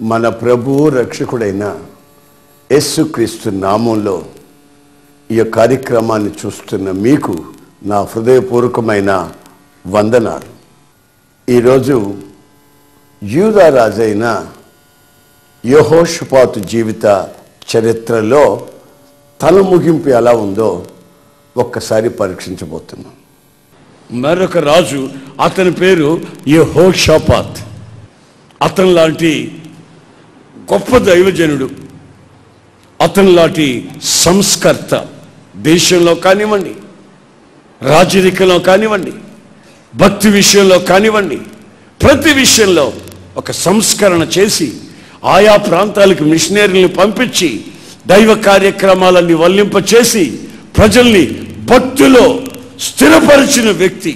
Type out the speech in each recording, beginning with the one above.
మన ప్రభువు రక్షకుడైన యేసుక్రీస్తు నామంలో ఈ యొక్క కార్యక్రమాన్ని చూస్తున్న మీకు నా హృదయపూర్వకమైన వందనాలు ఈరోజు యూదా రాజైన యహోషపాతు జీవిత చరిత్రలో తల ముగింపు ఎలా ఉందో ఒక్కసారి పరీక్షించబోతున్నాం మరొక రాజు అతని పేరు యెహోషాపాత్ అతని లాంటి గొప్ప దైవజనుడు అతని లాంటి సంస్కర్త దేశంలో కానివ్వండి రాజరికంలో కానివ్వండి భక్తి విషయంలో కానివ్వండి ప్రతి విషయంలో ఒక సంస్కరణ చేసి ఆయా ప్రాంతాలకు మిషనరీలను పంపించి దైవ కార్యక్రమాలన్నీ వల్లింప చేసి ప్రజల్ని భక్తిలో స్థిరపరిచిన వ్యక్తి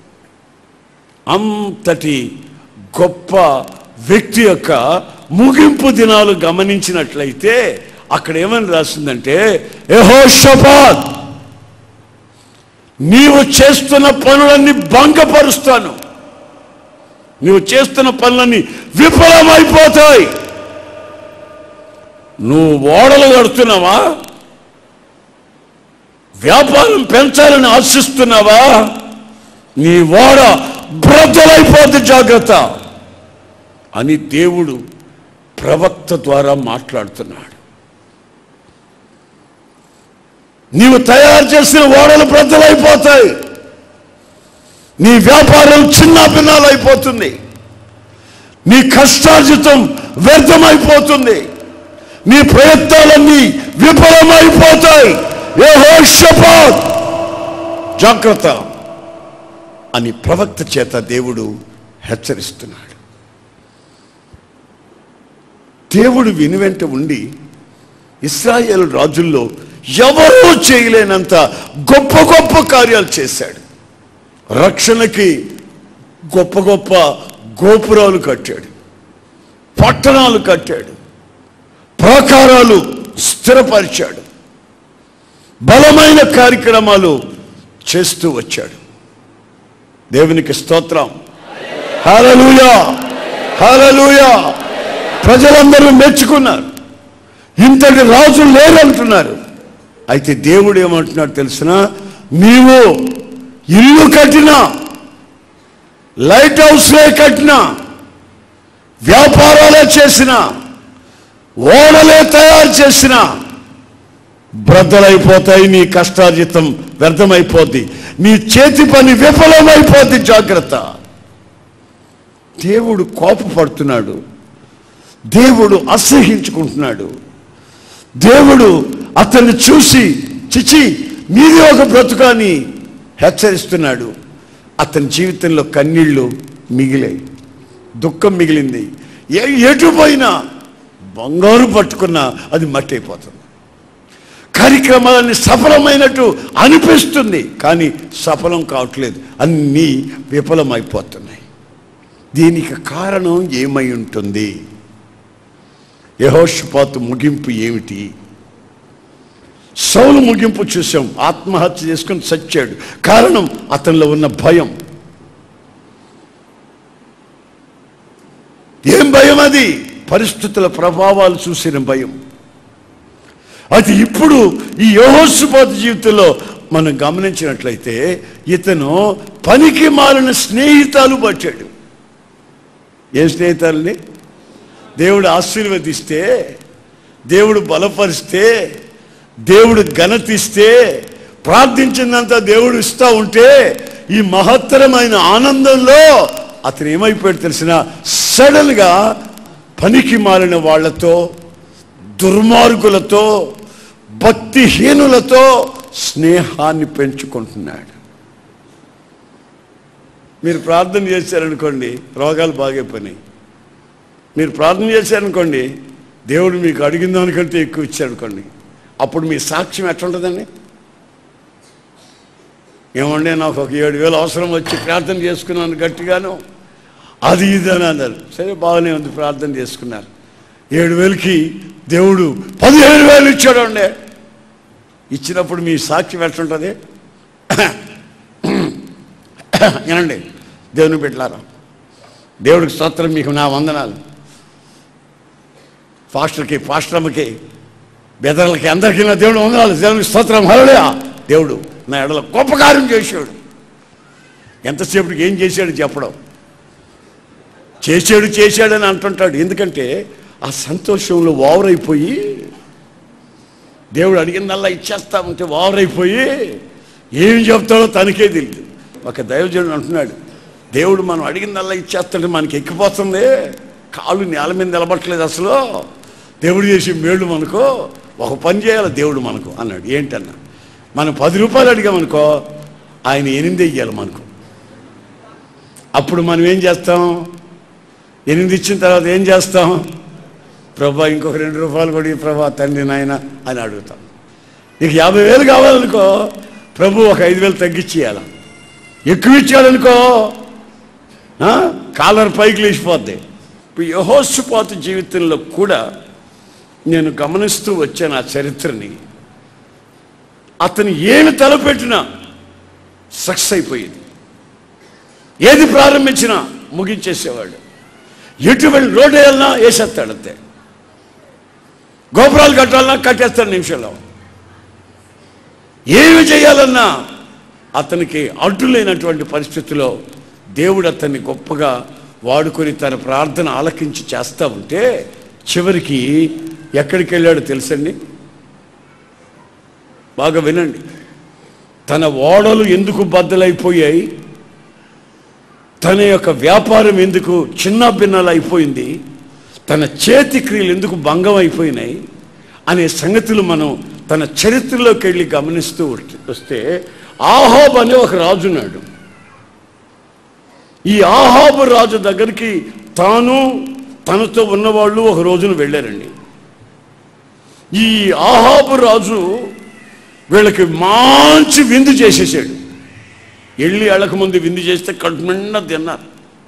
అంతటి గొప్ప వ్యక్తి యొక్క ముగింపు దినాలు గమనించినట్లయితే అక్కడ ఏమని రాసిందంటే యెహోషాపాత్ నీవు చేస్తున్న పనులన్నీ భంగపరుస్తాను నువ్వు చేస్తున్న పనులన్నీ విఫలమైపోతాయి నువ్వు ఓడలు కడుతున్నావా వ్యాపారం పెంచాలని ఆశిస్తున్నావా నీ ఓడ బ్రద్దలైపోద్ది జాగ్రత్త అని దేవుడు ప్రవక్త ద్వారా మాట్లాడుతున్నాడు నీవు తయారు చేసిన ఓడలు బ్రద్దలైపోతాయి నీ వ్యాపారం చిన్న భిన్నాలైపోతుంది నీ కష్టార్జితం వ్యర్థమైపోతుంది నీ ప్రయత్నాలన్నీ విఫలమైపోతాయి యెహోషాపాత్ జాగ్రత్త అని ప్రవక్త చేత దేవుడు హెచ్చరిస్తున్నాడు దేవుడు వినువెంట ఉండి ఇస్రాయేల్ రాజుల్లో ఎవరూ చేయలేనంత గొప్ప గొప్ప కార్యాలు చేశాడు రక్షణకి గొప్ప గొప్ప గోపురాలు కట్టాడు పట్టణాలు కట్టాడు ప్రాకారాలు స్థిరపరిచాడు బలమైన కార్యక్రమాలు చేస్తూ వచ్చాడు దేవునికి స్తోత్రం హల్లెలూయా హల్లెలూయా ప్రజలందరూ మెచ్చుకున్నారు ఇంతటి రాజు లేరంటున్నారు అయితే దేవుడు ఏమంటున్నాడు తెలిసిన నీవు ఇల్లు కట్టినా లైట్ హౌస్లే కట్టినా వ్యాపారాలే చేసిన ఓడలే తయారు చేసిన బ్రద్దలైపోతాయి నీ కష్టార్జితం వ్యర్థమైపోద్ది నీ చేతి పని విఫలమైపోద్ది జాగ్రత్త దేవుడు కోపపడుతున్నాడు దేవుడు అసహించుకుంటున్నాడు దేవుడు అతన్ని చూసి చిచి నీది ఒక బ్రతుకాని హెచ్చరిస్తున్నాడు అతని జీవితంలో కన్నీళ్లు మిగిలాయి దుఃఖం మిగిలింది ఏ ఎటు పోయినా బంగారు పట్టుకున్నా అది మట్టి అయిపోతుంది కార్యక్రమాలన్నీ సఫలమైనట్టు అనిపిస్తుంది కానీ సఫలం కావట్లేదు అన్నీ విఫలమైపోతున్నాయి దీనికి కారణం ఏమై ఉంటుంది యహోషపాతు ముగింపు ఏమిటి సౌలు ముగింపు చూసాం ఆత్మహత్య చేసుకుని చచ్చాడు కారణం అతనిలో ఉన్న భయం ఏం భయం అది పరిస్థితుల ప్రభావాలు చూసిన భయం అది ఇప్పుడు ఈ యహోషపాతు జీవితంలో మనం గమనించినట్లయితే ఇతను పనికి మారిన స్నేహితాలు పట్టాడు ఏ స్నేహితాలని దేవుడు ఆశీర్వదిస్తే దేవుడు బలపరిస్తే దేవుడు ఘనతిస్తే ప్రార్థించిందంతా దేవుడు ఇస్తా ఉంటే ఈ మహత్తరమైన ఆనందంలో అతను ఏమైపోయాడు తెలిసిన సడన్గా పనికి మారిన వాళ్ళతో దుర్మార్గులతో భక్తిహీనులతో స్నేహాన్ని పెంచుకుంటున్నాడు మీరు ప్రార్థన చేశారనుకోండి రోగాలు బాగైపోయినాయి మీరు ప్రార్థన చేశారనుకోండి దేవుడు మీకు అడిగిన దానికంటే ఎక్కువ ఇచ్చారనుకోండి అప్పుడు మీ సాక్ష్యం ఎట్లుంటుందండి ఏమంటే నాకు ఒక ఏడు వేలు అవసరం వచ్చి ప్రార్థన చేసుకున్నాను గట్టిగాను అది ఇది అని అన్నారు సరే బాగానే ఉంది ప్రార్థన చేసుకున్నారు ఏడు వేలకి దేవుడు పదిహేను వేలు ఇచ్చాడు అండి ఇచ్చినప్పుడు మీ సాక్ష్యం ఎట్లుంటుంది వినండి దేవుని పెట్టారా దేవుడికి స్తోత్రం మీకు నా వందనాలు పాస్టర్కి పాస్టర్కి బెదర్లకి అందరికీ నా దేవుడు వందనాలు దేవునికి స్తోత్రం హరుడా దేవుడు నా ఎడల గొప్ప కార్యం చేశాడు ఎంతసేపటికి ఏం చేశాడు చెప్పడం చేశాడు చేశాడని అంటుంటాడు ఎందుకంటే ఆ సంతోషంలో ఓవరైపోయి దేవుడు అడిగిందల్లా ఇచ్చేస్తామంటే ఓవరైపోయి ఏం చెప్తాడో తనకే తెలియదు ఒక దైవజనుడు అంటున్నాడు దేవుడు మనం అడిగిందల్లా ఇచ్చేస్తాడు మనకి ఎక్కిపోతుంది కాళ్ళు నేల మీద నిలబట్టలేదు అసలు దేవుడు చేసి మేళ్ళు మనకు ఒక పని చేయాలి దేవుడు మనకు అన్నాడు ఏంటన్నా మనం పది రూపాయలు అడిగామనుకో ఆయన ఎనిమిది ఇయ్యాలి మనకు అప్పుడు మనం ఏం చేస్తాం ఎనిమిది ఇచ్చిన తర్వాత ఏం చేస్తాం ప్రభా ఇంకొక రెండు రూపాయలు కూడా ఈ ప్రభా తండ్రి నాయన అని అడుగుతాం నీకు యాభై వేలు కావాలనుకో ప్రభు ఒక ఐదు వేలు తగ్గించేయాల ఎక్కువ ఇచ్చాడనుకో ఆ, కాలర్ పైకి లేచిపోద్ది ఇప్పుడు యహోసుపాతు జీవితంలో కూడా నేను గమనిస్తూ వచ్చాను ఆ చరిత్రని అతను ఏమి తలపెట్టినా సక్సెస్ అయిపోయింది ఏది ప్రారంభించినా ముగించేసేవాడు ఎటువంటి రోడ్డు వెళ్ళినా వేసేస్తాడు అంతే గోపురాలు కట్టాలన్నా కట్టేస్తాడు నిమిషంలో ఏమి చేయాలన్నా అతనికి అడ్డు లేనటువంటి పరిస్థితిలో దేవుడు అతన్ని గొప్పగా వాడుకొని తన ప్రార్థన ఆలకించి చేస్తూ ఉంటే చివరికి ఎక్కడికి వెళ్ళాడో తెలుసండి బాగా వినండి తన ఓడలు ఎందుకు బద్దలైపోయాయి తన యొక్క వ్యాపారం ఎందుకు చిన్న భిన్నాలు అయిపోయింది తన చేతి క్రియలు ఎందుకు భంగం అయిపోయినాయి అనే సంగతులు మనం తన చరిత్రలోకి వెళ్ళి గమనిస్తూ వస్తే ఆహాబ్ అనే ఒక రాజున్నాడు ఈ ఆహాబు రాజు దగ్గరికి తాను తనతో ఉన్నవాళ్ళు ఒక రోజున వెళ్ళారండి ఈ ఆహాబు రాజు వీళ్ళకి మంచి విందు చేసేసాడు వెళ్ళి వెళ్ళక ముందు విందు చేస్తే కడుపు నిండా తిన్నారు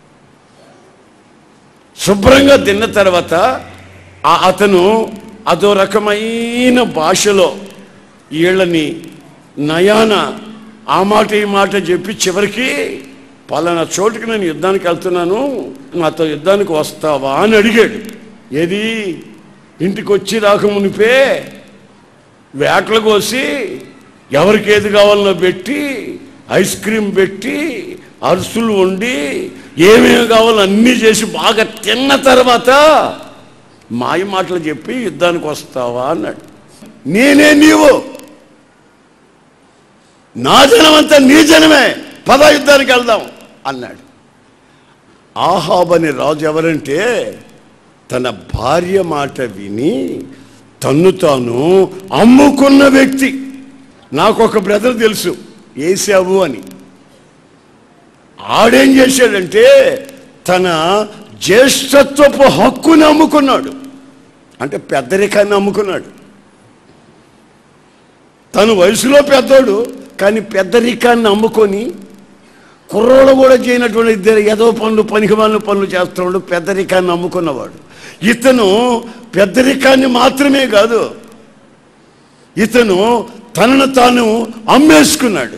శుభ్రంగా తిన్న తర్వాత ఆ అతను అదో రకమైన భాషలో వీళ్ళని నయాన ఆ మాట ఈ మాట చెప్పి చివరికి పలానా చోటుకి నేను యుద్ధానికి వెళ్తున్నాను నాతో యుద్ధానికి వస్తావా అని అడిగాడు ఏది ఇంటికి వచ్చి రాకమునిపే వేటలు కోసి ఎవరికి ఏది కావాలనో పెట్టి ఐస్ క్రీమ్ పెట్టి అరుసులు వండి ఏమేమి కావాలో అన్నీ చేసి బాగా తిన్న తర్వాత మాయ మాటలు చెప్పి యుద్ధానికి వస్తావా అన్నాడు నేనే నీవు నా జనమంతా నీ జనమే పద యుద్ధానికి వెళ్దాం అన్నాడు ఆహాబ్ అనే రాజు ఎవరంటే తన భార్య మాట విని తన్ను తాను అమ్ముకున్న వ్యక్తి నాకు ఒక బ్రదర్ తెలుసు ఏసావు అని ఆడేం చేశాడంటే తన జ్యేష్ఠత్వపు హక్కుని అమ్ముకున్నాడు అంటే పెద్దరికాన్ని అమ్ముకున్నాడు తను వయసులో పెద్దోడు కానీ పెద్దరికాన్ని అమ్ముకొని కుర్రోడు కూడా చేయనటువంటి ఇద్దరు ఏదో పనులు పనికి పనులు పనులు చేస్తున్నాడు పెద్దరికాన్ని అమ్ముకున్నవాడు ఇతను పెద్దరికాన్ని మాత్రమే కాదు ఇతను తనను తాను అమ్మేసుకున్నాడు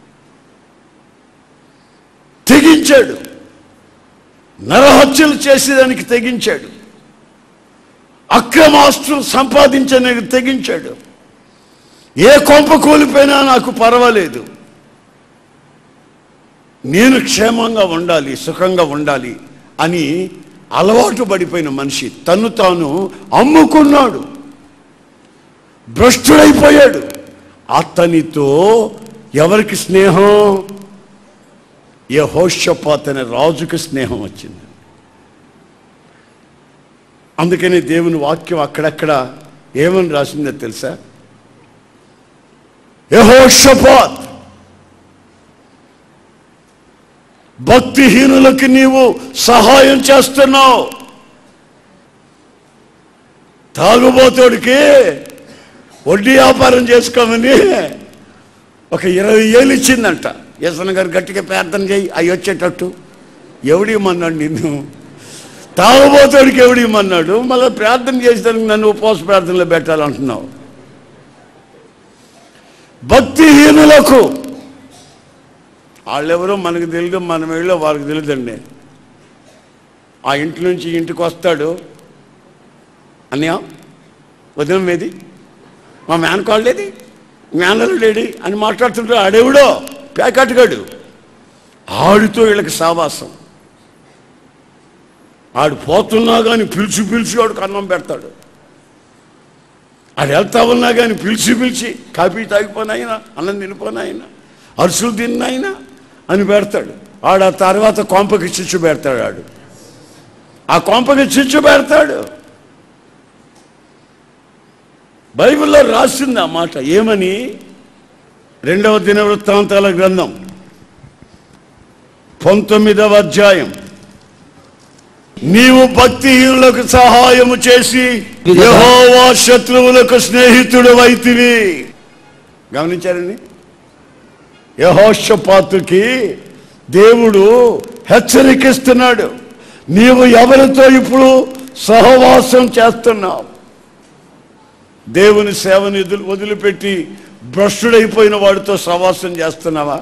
తెగించాడు నరహత్యలు చేసేదానికి తెగించాడు అక్రమాస్తులు సంపాదించడానికి తెగించాడు ఏ కొంప కూలిపోయినా నాకు పర్వాలేదు నేను క్షేమంగా ఉండాలి సుఖంగా ఉండాలి అని అలవాటు పడిపోయిన మనిషి తను తాను అమ్ముకున్నాడు భ్రష్టుడైపోయాడు అతనితో ఎవరికి స్నేహం యహోషపాత్ అనే రాజుకి స్నేహం వచ్చింది అందుకని దేవుని వాక్యం అక్కడక్కడ ఏమని రాసిందో తెలుసా యహోషపాత్ భక్తిహీనులకి నీవు సహాయం చేస్తున్నావు తాగుబోతుడికి వడ్డీ వ్యాపారం చేసుకోమని ఒక ఇరవై ఏళ్ళు ఇచ్చిందంట యశ్వన్ గారు గట్టిగా ప్రార్థన చేయి అవి వచ్చేటట్టు ఎవడు ఇమ్మన్నాడు నిన్ను తాగుబోతుడికి ఎవడు ఇమ్మన్నాడు మళ్ళీ ప్రార్థన చేసేదానికి నన్ను ఉపవాస ప్రార్థనలో పెట్టాలంటున్నావు భక్తిహీనులకు వాళ్ళెవరో మనకు తెలియదు మనం వెళ్ళో వాళ్ళకి తెలియదండి ఆ ఇంటి నుంచి ఇంటికి వస్తాడు అన్నయ్య వదిన మీది మా మేనకోళ్ళేది మేనల్లుడేడి అని మాట్లాడుతుంటే ఆడేవుడో ప్యాకెట్గాడు ఆడితో వీళ్ళకి సావాసం ఆడు పోతున్నా కానీ పిలిచి పిలిచి వాడికి అన్నం పెడతాడు ఆడు వెళ్తా ఉన్నా కానీ పిలిచి పిలిచి కాఫీ తాగిపోనాయన అన్నం తినిపోనాయన అరుసులు తిన్నాయన అని పెడతాడు ఆడు ఆ తర్వాత కొంపకి చిచ్చు పెడతాడు ఆడు ఆ కొంపకి చిచ్చు పెడతాడు బైబిల్లో రాసింది ఆ మాట ఏమని రెండవ దినవృత్తాంతాల గ్రంథం పంతొమ్మిదవ అధ్యాయం నీవు భక్తిహీనులకు సహాయము చేసి యెహోవా శత్రువులకు స్నేహితుడు వైతివి గమనించారండి యహోషపాతుకి దేవుడు హెచ్చరికిస్తున్నాడు నీవు ఎవరితో ఇప్పుడు సహవాసం చేస్తున్నావు దేవుని సేవని వదిలి వదిలిపెట్టి భ్రష్టుడైపోయిన వాడితో సహవాసం చేస్తున్నావా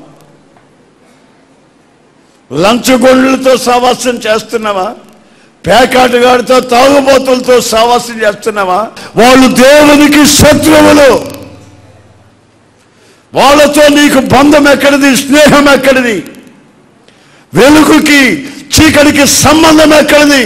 లంచగొండ్లతో సహవాసం చేస్తున్నావా పేకాటగాడితో తాగుబోతులతో సహవాసం చేస్తున్నావా వాళ్ళు దేవునికి శత్రువులు వాళ్ళతో నీకు బంధం ఎక్కడిది స్నేహం ఎక్కడిది వెలుగుకి చీకటికి సంబంధం ఎక్కడిది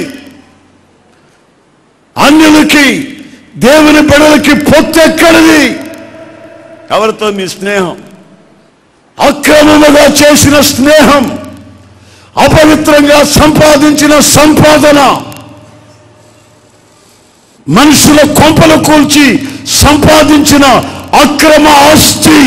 అన్యులకి దేవుని బిడలకి పొత్తు ఎక్కడిది ఎవరితో నీ స్నేహం అక్రమముగా చేసిన స్నేహం అపవిత్రంగా సంపాదించిన సంపాదన మనుషుల కొంపలు కూల్చి సంపాదించిన అక్రమ ఆస్తి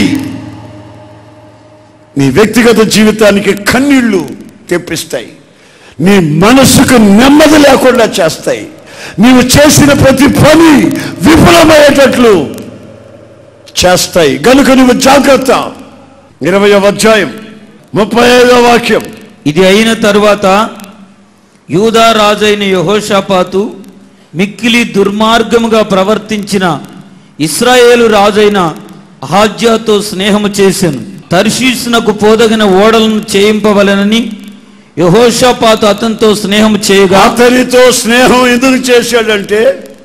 నీ వ్యక్తిగత జీవితానికి కన్నీళ్లు తెప్పిస్తాయి నీ మనసుకు నెమ్మది లేకుండా చేస్తాయి నీవు చేసిన ప్రతి పని విఫలమయ్యేటట్లు చేస్తాయి గనుక నువ్వు జాగ్రత్త ఇరవై అధ్యాయం ముప్పై ఐదో వాక్యం ఇది అయిన తరువాత యూదా రాజైన యెహోషాపాతు మిక్కిలి దుర్మార్గముగా ప్రవర్తించిన ఇస్రాయేలు రాజైన అహాజ్యాతో స్నేహము చేశాను తర్షీసునకు పోదగిన ఓడలను చేయింపవలెనని యెహోషాపాతు అతనితో స్నేహము చేయగా అతనితో స్నేహం ఎందుకు చేశాడంటే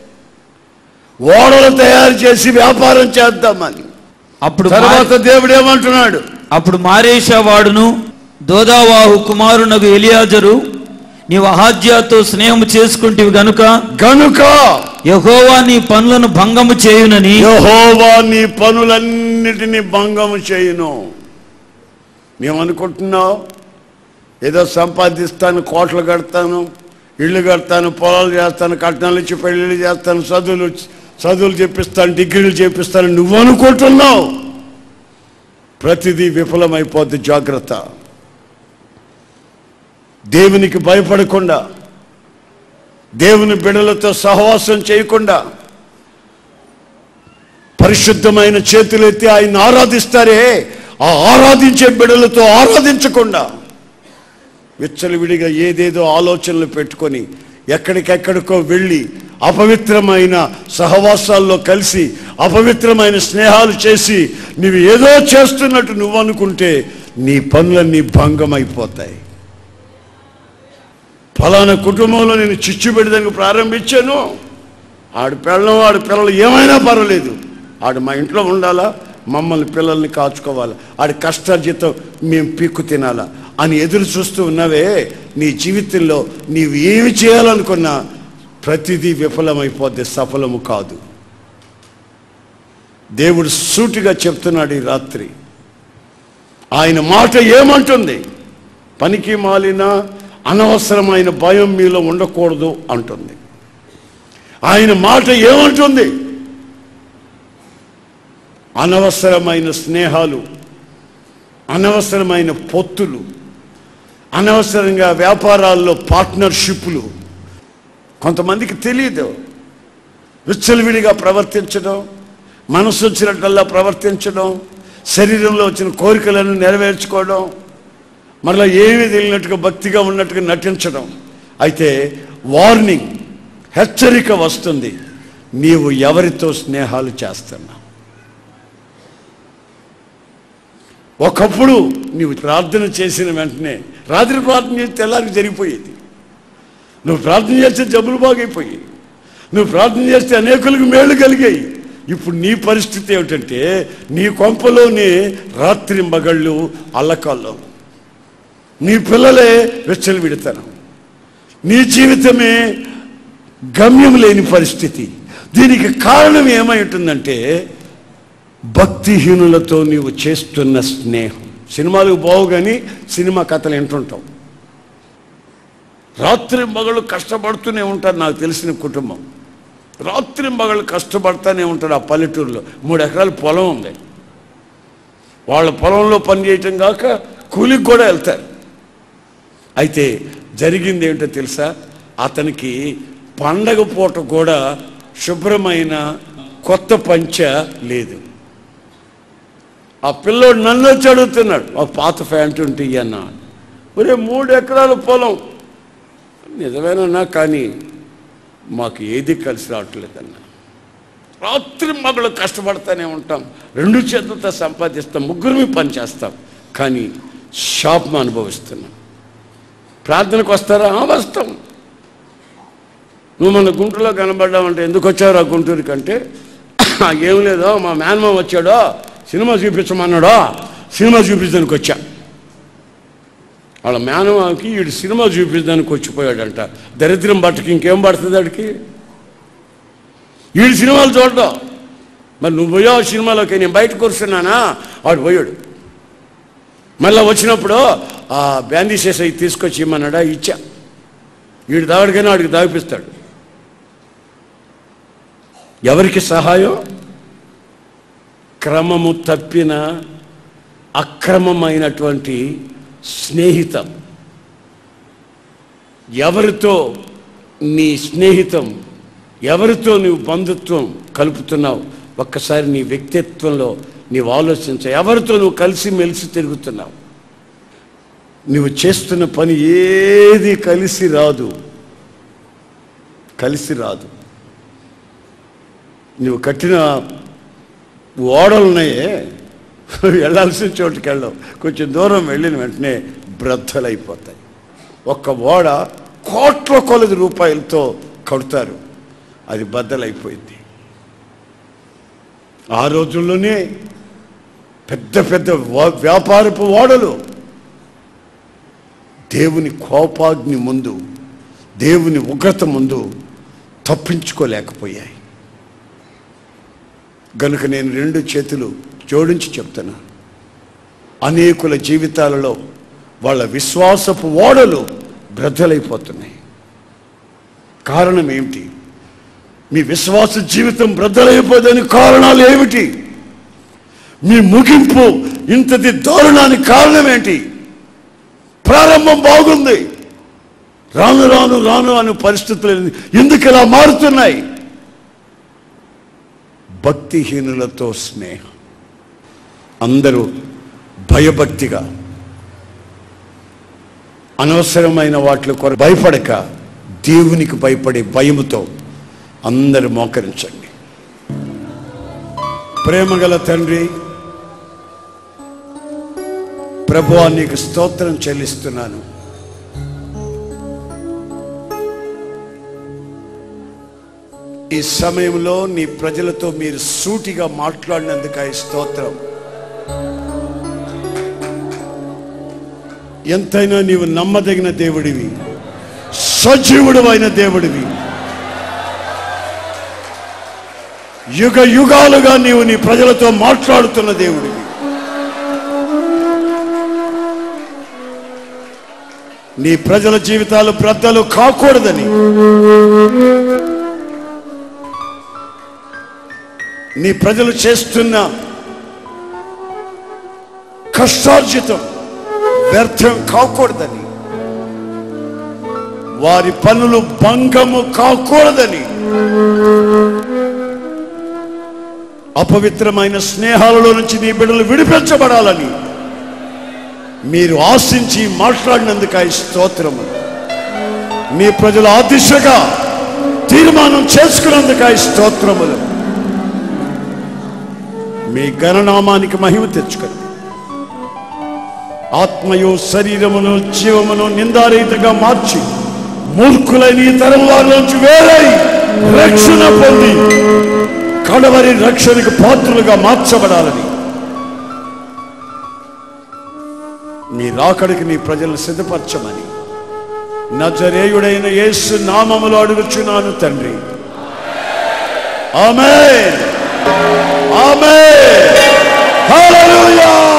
ఓడలు తయారు చేసి వ్యాపారం చేద్దామని అప్పుడు తర్వాత మా- దేవుడు ఏమంటున్నాడు అప్పుడు మారేషా వాడును దోదావాహు కుమారునకు ఎలియాజరు నీవు అహాజ్యాతో స్నేహము చేసుకుంటివి గనుక గనుక యెహోవా నీ పనులను భంగము చేయునని యహోవా నీ పనులన్నిటినీ భంగము చేయును మేమనుకుంటున్నావు ఏదో సంపాదిస్తాను కోట్లు కడతాను ఇళ్ళు కడతాను పొలాలు చేస్తాను కట్నాలు ఇచ్చి పెళ్ళిళ్ళు చేస్తాను చదువులు చదువులు చెప్పిస్తాను డిగ్రీలు చేపిస్తాను నువ్వు అనుకుంటున్నావు ప్రతిదీ విఫలమైపోద్ది జాగ్రత్త దేవునికి భయపడకుండా దేవుని బిడలతో సహవాసం చేయకుండా పరిశుద్ధమైన చేతులెత్తి ఆయన ఆరాధిస్తారే ఆ ఆరాధించే బిడలతో ఆరాధించకుండా విచ్చలవిడిగా ఏదేదో ఆలోచనలు పెట్టుకొని ఎక్కడికెక్కడికో వెళ్ళి అపవిత్రమైన సహవాసాల్లో కలిసి అపవిత్రమైన స్నేహాలు చేసి నువ్వు ఏదో చేస్తున్నట్టు నువ్వు అనుకుంటే నీ పనులన్నీ భంగమైపోతాయి ఫలానా కుటుంబంలో నేను చిచ్చు పెడదానికి ప్రారంభించాను ఆడు పిల్లం ఆడు పిల్లలు ఏమైనా పర్వాలేదు ఆడు మా ఇంట్లో ఉండాలా మమ్మల్ని పిల్లల్ని కాచుకోవాలా ఆడి కష్టార్జితం మేము పీక్కు తినాలా అని ఎదురు చూస్తూ ఉన్నావే నీ జీవితంలో నీవు ఏమి చేయాలనుకున్నా ప్రతిదీ విఫలమైపోద్ది సఫలము కాదు దేవుడు సూటిగా చెప్తున్నాడు ఈ రాత్రి ఆయన మాట ఏమంటుంది పనికి మాలిన అనవసరమైన భయం మీలో ఉండకూడదు అంటుంది ఆయన మాట ఏమంటుంది అనవసరమైన స్నేహాలు అనవసరమైన పొత్తులు అనవసరంగా వ్యాపారాల్లో పార్ట్నర్షిప్లు కొంతమందికి తెలియదు విచ్చలవిడిగా ప్రవర్తించడం మనసు వచ్చినట్టల్లా ప్రవర్తించడం శరీరంలో వచ్చిన కోరికలను నెరవేర్చుకోవడం మరలా ఏమీ తెలియనట్టుగా భక్తిగా ఉన్నట్టుగా నటించడం అయితే వార్నింగ్ హెచ్చరిక వస్తుంది నీవు ఎవరితో స్నేహాలు చేస్తున్నావు ఒకప్పుడు నీవు ప్రార్థన చేసిన వెంటనే రాత్రి ప్రార్థన చేస్తే తెల్లారికి జరిగిపోయేది నువ్వు ప్రార్థన చేస్తే జబ్బులు బాగైపోయి నువ్వు ప్రార్థన చేస్తే అనేకులకు మేలు కలిగాయి ఇప్పుడు నీ పరిస్థితి ఏమిటంటే నీ కొంపలోనే రాత్రి మగళ్ళు అల్లకాల్లో నీ పిల్లలే వెచ్చలు విడతాను నీ జీవితమే గమ్యం లేని పరిస్థితి దీనికి కారణం ఏమై ఉంటుందంటే భక్తిహీనులతో నీవు చేస్తున్న స్నేహం సినిమాలకు బావు కానీ సినిమా కథలు వింటుంటాం రాత్రి మగళ్ళు కష్టపడుతూనే ఉంటారు నాకు తెలిసిన కుటుంబం రాత్రి మగళ్ళు కష్టపడుతూనే ఉంటారు ఆ పల్లెటూరులో మూడు ఎకరాల పొలం ఉంది వాళ్ళ పొలంలో పని చేయటం కాక కూలికి కూడా వెళ్తారు అయితే జరిగింది ఏంటో తెలుసా అతనికి పండగ పూట కూడా శుభ్రమైన కొత్త పంచ లేదు ఆ పిల్లోడు నన్ను వచ్చి అడుగుతున్నాడు ఆ పాత ప్యాంటు ఉంటే అన్న ఒరే మూడు ఎకరాల పొలం నిజమేనన్నా కానీ మాకు ఏది కలిసి రావట్లేదన్నా రాత్రి మగలు కష్టపడతానే ఉంటాం రెండు చేతులతో సంపాదిస్తాం ముగ్గురిమి పని చేస్తాం కానీ శాపం అనుభవిస్తున్నాం ప్రార్థనకు వస్తారా ఆ, వస్తాం నువ్వు మన గుంటూరులో కనబడ్డావంటే ఎందుకు వచ్చావు ఆ గుంటూరు కంటే ఏం లేదో మా మేనమామ వచ్చాడో సినిమా చూపించమన్నాడో సినిమా చూపించడానికి వచ్చా వాళ్ళ మేనమామకి వీడు సినిమా చూపించడానికి వచ్చిపోయాడంట దరిద్రం బట్టకి ఇంకేం పడుతుంది వాడికి వీడు సినిమాలు చూడడం మరి నువ్వు పోయావు సినిమాలోకి నేను బయట కూర్చున్నానా వాడు పోయాడు మళ్ళీ వచ్చినప్పుడు ఆ బ్యాండీసెస్ అవి తీసుకొచ్చి ఇమ్మన్నాడా ఇచ్చా వీడు దాగడికైనా వాడికి దాగిపిస్తాడు ఎవరికి సహాయం క్రమము తప్పిన అక్రమమైనటువంటి స్నేహితం ఎవరితో నీ స్నేహితం ఎవరితో నువ్వు బంధుత్వం కలుపుతున్నావు ఒక్కసారి నీ వ్యక్తిత్వంలో నీవు ఆలోచించ ఎవరితో నువ్వు కలిసి మెలిసి తిరుగుతున్నావు నువ్వు చేస్తున్న పని ఏది కలిసి రాదు కలిసి రాదు నువ్వు కట్టిన ఓడలున్నాయే వెళ్ళాల్సిన చోటుకి వెళ్ళవు కొంచెం దూరం వెళ్ళిన వెంటనే బ్రద్దలైపోతాయి ఒక్క ఓడ కోట్ల కొలది రూపాయలతో కడతారు అది బద్దలైపోయింది ఆ రోజుల్లోనే పెద్ద పెద్ద వా- వ్యాపారపు ఓడలు దేవుని కోపాగ్ని ముందు దేవుని ఉగ్రత ముందు తప్పించుకోలేకపోయాయి గనుక నేను రెండు చేతులు జోడించి చెప్తున్నా అనేకుల జీవితాలలో వాళ్ళ విశ్వాసపు ఓడలు బ్రద్దలైపోతున్నాయి కారణం ఏమిటి మీ విశ్వాస జీవితం బ్రద్దలైపోదని కారణాలు ఏమిటి మీ ముగింపు ఇంతటి దారుణానికి కారణం ఏంటి ప్రారంభం బాగుంది రాను రాను రాను అనే పరిస్థితులు ఎందుకు ఇలా మారుతున్నాయి భక్తిహీనులతో స్నేహం అందరూ భయభక్తిగా అనవసరమైన వాటి కొరకు భయపడక దేవునికి భయపడే భయముతో అందరూ మోకరించండి ప్రేమగల తండ్రి ప్రభువా నీకు స్తోత్రం చెల్లిస్తున్నాను ఈ సమయంలో నీ ప్రజలతో మీరు సూటిగా మాట్లాడినందుకు ఈ స్తోత్రం ఎంతైనా నీవు నమ్మదగిన దేవుడివి సజీవుడు అయిన దేవుడివి యుగ యుగాలుగా నీవు నీ ప్రజలతో మాట్లాడుతున్న దేవుడివి నీ ప్రజల జీవితాలు బ్రద్దలు కాకూడదని నీ ప్రజలు చేస్తున్న కష్టార్జితం వ్యర్థం కాకూడదని వారి పనులు భంగము కాకూడదని అపవిత్రమైన స్నేహాలలో నుంచి నీ బిడ్డలు విడిపించబడాలని మీరు ఆశించి మాట్లాడినందుకు ఆ స్తోత్రము నీ ప్రజలు ఆ దిశగా తీర్మానం చేసుకున్నందుకు ఆ స్తోత్రములు మీ గణనామానికి మహిమ తెచ్చుకొని ఆత్మయు శరీరమును జీవమును నిందారహితగా మార్చి మూర్ఖులైన ఈ తరం వారిలోంచి వేరై రక్షణ పొంది కడవరి రక్షణకు పాత్రులుగా మార్చబడాలని నీ రాకడికి నీ ప్రజలను సిద్ధపరచమని నజరేయుడైన యేసు నామములో అడుగుచున్నాను తండ్రి ఆమె ఆమె హల్లెలూయా